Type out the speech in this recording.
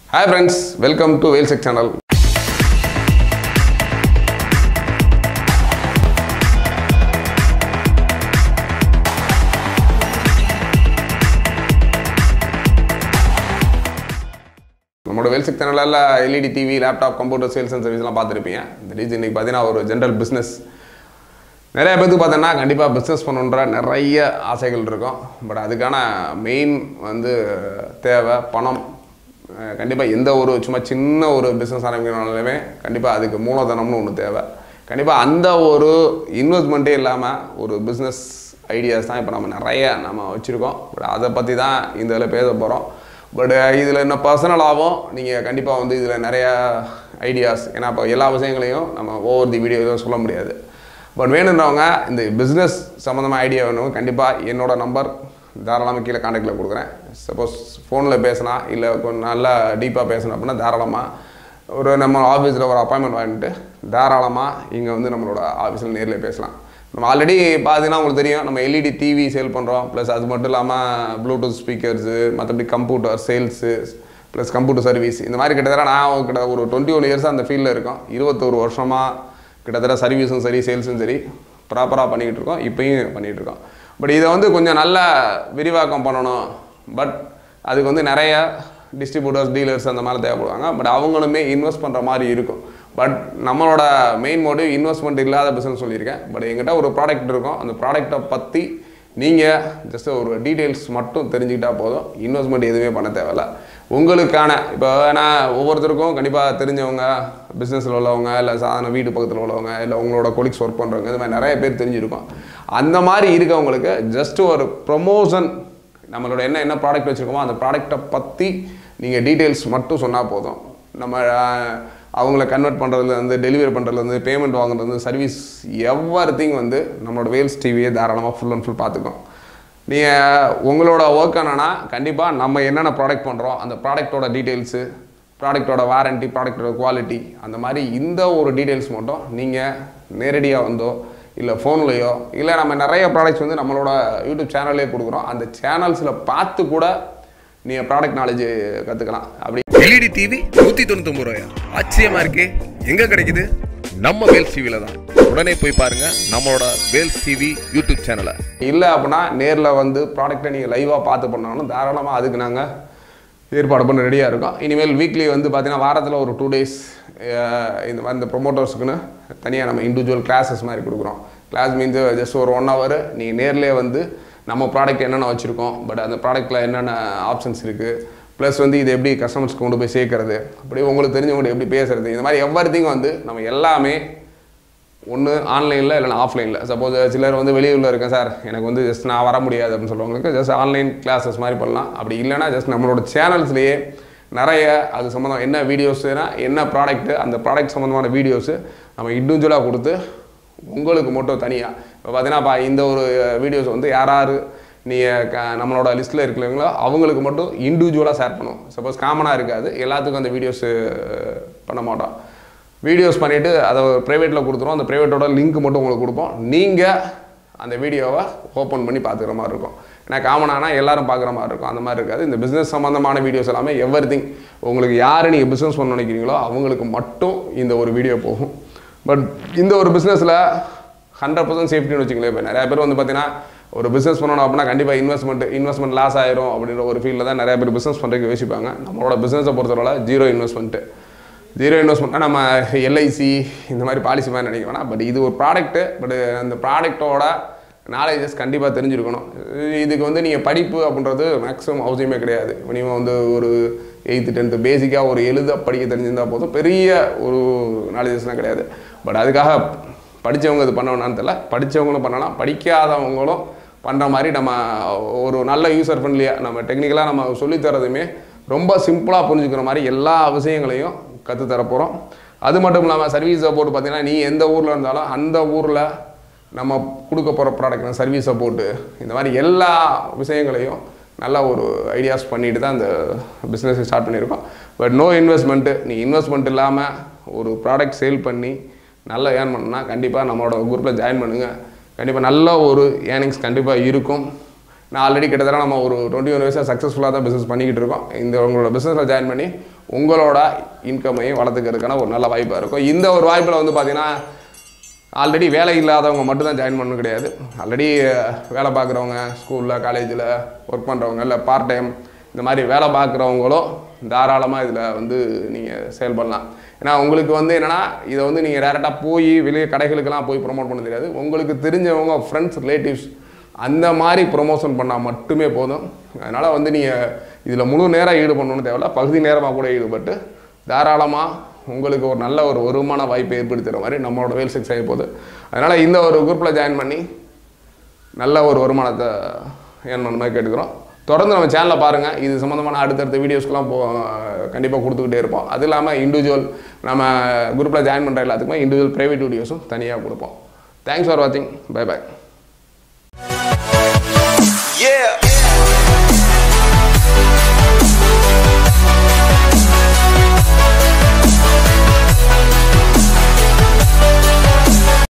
Hi friends welcome to வேல்செக் channel நம்மளோட வேல்செக் சேனலில் LED TV laptop computer sales and சர்வீஸ்லாம் பார்த்துருப்பீங்க இந்த ரீச் இன்னைக்கு பார்த்தீங்கன்னா ஒரு ஜென்ரல் பிஸ்னஸ் நிறைய பேருக்கு பார்த்தோன்னா கண்டிப்பாக பிஸ்னஸ் பண்ணணுன்ற நிறைய ஆசைகள் இருக்கும் பட் அதுக்கான மெயின் வந்து தேவை பணம் கண்டிப்பாக எந்த ஒரு சும்மா சின்ன ஒரு பிஸ்னஸ் ஆரம்பிக்கணும்னாலுமே கண்டிப்பாக அதுக்கு மூலதனம்னு ஒன்று தேவை கண்டிப்பாக அந்த ஒரு இன்வெஸ்ட்மெண்ட்டே இல்லாமல் ஒரு பிஸ்னஸ் ஐடியாஸ் தான் இப்போ நம்ம நிறைய நம்ம வச்சுருக்கோம் பட் அதை பற்றி தான் இந்த இதில் பேச போகிறோம் பட் இதில் இன்னும் பர்சனலாகவும் நீங்கள் கண்டிப்பாக வந்து இதில் நிறையா ஐடியாஸ் ஏன்னா இப்போ எல்லா விஷயங்களையும் நம்ம ஓவர் தி வீடியோ சொல்ல முடியாது பட் வேணுன்றவங்க இந்த பிஸ்னஸ் சம்மந்தமாக ஐடியா வேணும் கண்டிப்பாக என்னோட நம்பர் தாராளமாக கீழே காண்டாக்டில் கொடுக்குறேன் சப்போஸ் ஃபோனில் பேசினா இல்லை கொஞ்சம் நல்லா டீப்பாக பேசணும் அப்படின்னா தாராளமாக ஒரு நம்ம ஆஃபீஸில் ஒரு அப்பாயின்மெண்ட் வாங்கிட்டு தாராளமாக இங்கே வந்து நம்மளோட ஆஃபீஸில் நேரில் பேசலாம் நம்ம ஆல்ரெடி பார்த்தீங்கன்னா உங்களுக்கு தெரியும் நம்ம எல்இடி டிவி சேல் பண்ணுறோம் ப்ளஸ் அது மட்டும் இல்லாமல் ப்ளூடூத் ஸ்பீக்கர்ஸு மற்றபடி computer sales plus computer service இந்த மாதிரி கிட்டத்தட்ட நான் கிட்ட ஒரு டுவெண்ட்டி ஒன் இயர்ஸ் அந்த ஃபீல்டில் இருக்கோம் இருபத்தோரு வருஷமாக கிட்டத்தட்ட சர்வீஸும் சரி சேல்ஸும் சரி ப்ராப்பராக பண்ணிக்கிட்டு இருக்கோம் இப்பயும் பண்ணிகிட்டு இருக்கோம் பட் இதை வந்து கொஞ்சம் நல்லா விரிவாக்கம் பண்ணணும் பட் அதுக்கு வந்து நிறைய டிஸ்ட்ரிபியூட்டர்ஸ் டீலர்ஸ் அந்த மாதிரி தேவைப்படுவாங்க பட் அவங்களுமே இன்வெஸ்ட் பண்ணுற மாதிரி இருக்கும் பட் நம்மளோட மெயின் மோட்டிவ் இன்வெஸ்ட்மெண்ட் இல்லாத பிஸ்னஸ் சொல்லியிருக்கேன் பட் எங்கிட்ட ஒரு ப்ராடக்ட் இருக்கும் அந்த ப்ராடக்ட்டை பற்றி நீங்கள் ஜஸ்ட் ஒரு டீட்டெயில்ஸ் மட்டும் தெரிஞ்சுக்கிட்டா போதும் இன்வெஸ்ட்மெண்ட் எதுவுமே பண்ண தேவையில்ல உங்களுக்கான இப்போ ஏன்னா ஒவ்வொருத்தருக்கும் கண்டிப்பாக தெரிஞ்சவங்க பிஸ்னஸில் உள்ளவங்க இல்லை சாதாரண வீட்டு பக்கத்தில் உள்ளவங்க இல்லை உங்களோட கொலிக்ஸ் ஒர்க் பண்ணுறவங்க இது மாதிரி நிறைய பேர் தெரிஞ்சிருக்கும் அந்த மாதிரி இருக்கவங்களுக்கு ஜஸ்ட் ஒரு ப்ரொமோஷன் நம்மளோட என்ன என்ன ப்ராடக்ட் வச்சுருக்கோமோ அந்த ப்ராடக்ட்டை பற்றி நீங்கள் டீட்டெயில்ஸ் மட்டும் சொன்னால் போதும் நம்ம அஹ், அவங்கள கன்வெர்ட் பண்ணுறதுலேருந்து டெலிவரி பண்ணுறதுலேருந்து பேமெண்ட் வாங்குறதுலேருந்து சர்வீஸ் எவ்ரி திங் வந்து நம்மளோட வேல்ஸ் டிவியை தாராளமாக ஃபுல் அண்ட் ஃபுல் பார்த்துக்கோம் நீங்கள் உங்களோட ஒர்க் என்னன்னா கண்டிப்பாக நம்ம என்னென்ன ப்ராடக்ட் பண்ணுறோம் அந்த ப்ராடக்ட்டோட டீட்டெயில்ஸு ப்ராடக்ட்டோட வாரண்டி ப்ராடக்ட்டோட குவாலிட்டி அந்த மாதிரி இந்த ஒரு டீட்டெயில்ஸ் மட்டும் நீங்கள் நேரடியாக வந்தோ இல்லை ஃபோன்லேயோ இல்லை நம்ம நிறைய ப்ராடக்ட்ஸ் வந்து நம்மளோட யூடியூப் சேனல்லே கொடுக்குறோம் அந்த சேனல்ஸில் பார்த்து கூட நீங்கள் ப்ராடக்ட் நாலேஜ் கற்றுக்கலாம் அப்படி எல்இடி டிவி நூத்தி தொண்ணூத்தி ரூபாயா ஆச்சரியமா இருக்கே எங்க கிடைக்குது நம்ம வேல்ஸ் டிவில தான் உடனே போய் பாருங்க நம்மளோட வேல்ஸ் டிவி யூடியூப் சேனலை இல்லை அப்படின்னா நேரில் வந்து ப்ராடக்ட்டை நீங்கள் லைவாக பார்த்து பண்ணாலும் தாராளமாக அதுக்கு நாங்கள் ஏற்பாடு பண்ண ரெடியாக இருக்கோம் இனிமேல் வீக்லி வந்து பார்த்தீங்கன்னா வாரத்தில் ஒரு டூ டேஸ் இந்த மாதிரி இந்த ப்ரொமோட்டர்ஸுக்குன்னு தனியாக நம்ம இண்டிவிஜுவல் கிளாஸஸ் மாதிரி கொடுக்குறோம் கிளாஸ் மீன்ஸ் ஜஸ்ட் ஒரு ஒன் ஹவர் நீங்கள் நேர்லேயே வந்து நம்ம ப்ராடக்ட் என்னென்ன வச்சுருக்கோம் பட் அந்த ப்ராடக்ட்டில் என்னென்ன ஆப்ஷன்ஸ் இருக்குது ப்ளஸ் வந்து இது எப்படி கஸ்டமர்ஸ்க்கு கொண்டு போய் சேர்க்கறது அப்படி உங்களுக்கு தெரிஞ்சவங்க எப்படி பேசுறது இந்த மாதிரி எவ்ரி வந்து நம்ம எல்லாமே ஒன்று ஆன்லைனில் இல்லைனா ஆஃப்லைனில் சப்போஸ் சிலர் வந்து வெளியூரில் இருக்கேன் சார் எனக்கு வந்து ஜஸ்ட் நான் வர முடியாது அப்படின்னு சொல்கிறவங்களுக்கு ஜஸ்ட் ஆன்லைன் கிளாஸஸ் மாதிரி பண்ணலாம் அப்படி இல்லைனா ஜஸ்ட் நம்மளோட சேனல்ஸ்லேயே நிறைய அது சம்மந்தம் என்ன வீடியோஸ்னா என்ன ப்ராடக்ட்டு அந்த ப்ராடக்ட் சம்மந்தமான வீடியோஸு நம்ம இண்டிவிஜுவலாக கொடுத்து உங்களுக்கு மட்டும் தனியாக இப்போ பார்த்தீங்கன்னா பா இந்த ஒரு வீடியோஸ் வந்து யார் யார் நீங்கள் க நம்மளோட லிஸ்ட்டில் இருக்கிறவங்களோ அவங்களுக்கு மட்டும் இண்டிவிஜுவலாக ஷேர் பண்ணுவோம் சப்போஸ் காமனாக இருக்காது எல்லாத்துக்கும் அந்த வீடியோஸு பண்ண மாட்டோம் வீடியோஸ் பண்ணிவிட்டு அதை ப்ரைவேட்டில் கொடுத்துருவோம் அந்த ப்ரைவேட்டோட லிங்க் மட்டும் உங்களுக்கு கொடுப்போம் நீங்கள் அந்த வீடியோவை ஓப்பன் பண்ணி பார்த்துக்கிற மாதிரி இருக்கும் ஏன்னா காமனானா எல்லாரும் பார்க்குற மாதிரி இருக்கும் அந்த மாதிரி இருக்காது இந்த பிஸ்னஸ் சம்மந்தமான வீடியோஸ் எல்லாமே எவ்ரி திங் உங்களுக்கு யார் நீங்கள் பிஸ்னஸ் பண்ண நினைக்கிறீங்களோ அவங்களுக்கு மட்டும் இந்த ஒரு வீடியோ போகும் பட் இந்த ஒரு பிஸ்னஸில் ஹண்ட்ரட் பர்சன்ட் சேஃப்டின்னு வச்சுங்களேன் இப்போ நிறைய பேர் வந்து பார்த்தீங்கன்னா ஒரு பிஸ்னஸ் பண்ணணும் அப்படின்னா கண்டிப்பாக இன்வெஸ்ட்மெண்ட் இன்வெஸ்ட்மெண்ட் லாஸ் ஆயிரும் அப்படின்ற ஒரு ஃபீல்டில் தான் நிறைய பேர் பிஸ்னஸ் பண்ணுறதுக்கு யோசிப்பாங்க நம்மளோட பிஸ்னஸை பொறுத்தவரை ஜீரோ இன்வெஸ்ட்மெண்ட்டு ஜீரோ இன்வெஸ்ட்மெண்ட்னா நம்ம எல்ஐசி இந்த மாதிரி பாலிசி மாதிரி நினைக்க வேணாம் பட் இது ஒரு ப்ராடக்ட்டு பட் அந்த ப்ராடக்ட்டோட நாலேஜஸ் கண்டிப்பாக தெரிஞ்சிருக்கணும் இதுக்கு வந்து நீங்கள் படிப்பு அப்படின்றது மேக்ஸிமம் அவசியமே கிடையாது நீங்கள் வந்து ஒரு எயித்து டென்த்து பேசிக்காக ஒரு எழுத படிக்க தெரிஞ்சிருந்தால் போதும் பெரிய ஒரு நாலேஜஸ்லாம் கிடையாது பட் அதுக்காக படித்தவங்க இது பண்ண வேணான்னு தெரியல படித்தவங்களும் பண்ணலாம் படிக்காதவங்களும் பண்ணுற மாதிரி நம்ம ஒரு நல்ல யூசர் ஃப்ரெண்ட்லியாக நம்ம டெக்னிக்கலாக நம்ம சொல்லித் தரதுமே ரொம்ப சிம்பிளாக புரிஞ்சுக்கிற மாதிரி எல்லா விஷயங்களையும் கற்றுத்தர போகிறோம் அது மட்டும் இல்லாமல் சர்வீஸ் சப்போர்ட் பார்த்தீங்கன்னா நீ எந்த ஊரில் இருந்தாலும் அந்த ஊரில் நம்ம கொடுக்க போகிற ப்ராடக்ட் சர்வீஸ் சப்போர்ட்டு இந்த மாதிரி எல்லா விஷயங்களையும் நல்லா ஒரு ஐடியாஸ் பண்ணிட்டு தான் இந்த பிஸ்னஸை ஸ்டார்ட் பண்ணியிருக்கோம் பட் நோ இன்வெஸ்ட்மெண்ட்டு நீ இன்வெஸ்ட்மெண்ட் இல்லாமல் ஒரு ப்ராடக்ட் சேல் பண்ணி நல்லா ஏர்ன் பண்ணணும்னா கண்டிப்பாக நம்மளோட குரூப்பில் ஜாயின் பண்ணுங்கள் கண்டிப்பாக நல்ல ஒரு ஏர்னிங்ஸ் கண்டிப்பாக இருக்கும் நான் ஆல்ரெடி கிட்டத்தட்ட நம்ம ஒரு டுவெண்ட்டி ஒன் வயசாக சக்ஸஸ்ஃபுல்லாக தான் பிஸ்னஸ் பண்ணிக்கிட்டு இருக்கோம் இந்த உங்களோட பிஸ்னஸில் ஜாயின் பண்ணி உங்களோட இன்கமையும் வளர்த்துக்கிறதுக்கான ஒரு நல்ல வாய்ப்பாக இருக்கும் இந்த ஒரு வாய்ப்பில் வந்து பார்த்தீங்கன்னா ஆல்ரெடி வேலை இல்லாதவங்க மட்டும் தான் ஜாயின் பண்ணணும் கிடையாது ஆல்ரெடி வேலை பார்க்குறவங்க ஸ்கூலில் காலேஜில் ஒர்க் பண்ணுறவங்க இல்லை பார்ட் டைம் இந்த மாதிரி வேலை பார்க்குறவங்களும் தாராளமாக இதில் வந்து நீங்கள் சேல் பண்ணலாம் ஏன்னா உங்களுக்கு வந்து என்னென்னா இதை வந்து நீங்கள் டேரெக்டாக போய் வெளியே கடைகளுக்கெல்லாம் போய் ப்ரொமோட் பண்ண தெரியாது உங்களுக்கு தெரிஞ்சவங்க ஃப்ரெண்ட்ஸ் ரிலேட்டிவ்ஸ் அந்த மாதிரி ப்ரொமோஷன் பண்ணால் மட்டுமே போதும் அதனால் வந்து நீங்கள் இதில் முழு நேரம் ஈடுபடணும்னு தேவையில்ல பகுதி நேரமாக கூட ஈடுபட்டு தாராளமாக உங்களுக்கு ஒரு நல்ல ஒரு வருமான வாய்ப்பை ஏற்படுத்துகிற மாதிரி நம்மளோட வேல் சிக்ஸ் ஆகி போகுது அதனால் இந்த ஒரு குரூப்பில் ஜாயின் பண்ணி நல்ல ஒரு வருமானத்தை ஏன் பண்ண மாதிரி கேட்டுக்கிறோம் தொடர்ந்து நம்ம சேனலில் பாருங்கள் இது சம்மந்தமான அடுத்தடுத்த வீடியோஸ்க்கெலாம் போ கண்டிப்பாக கொடுத்துக்கிட்டே இருப்போம் அது இல்லாமல் இண்டிவிஜுவல் நம்ம குரூப்பில் ஜாயின் பண்ணுற எல்லாத்துக்குமே இண்டிவிஜுவல் ப்ரைவேட் வீடியோஸும் தனியாக கொடுப்போம் தேங்க்ஸ் ஃபார் வாட்சிங் பை பை Yeah.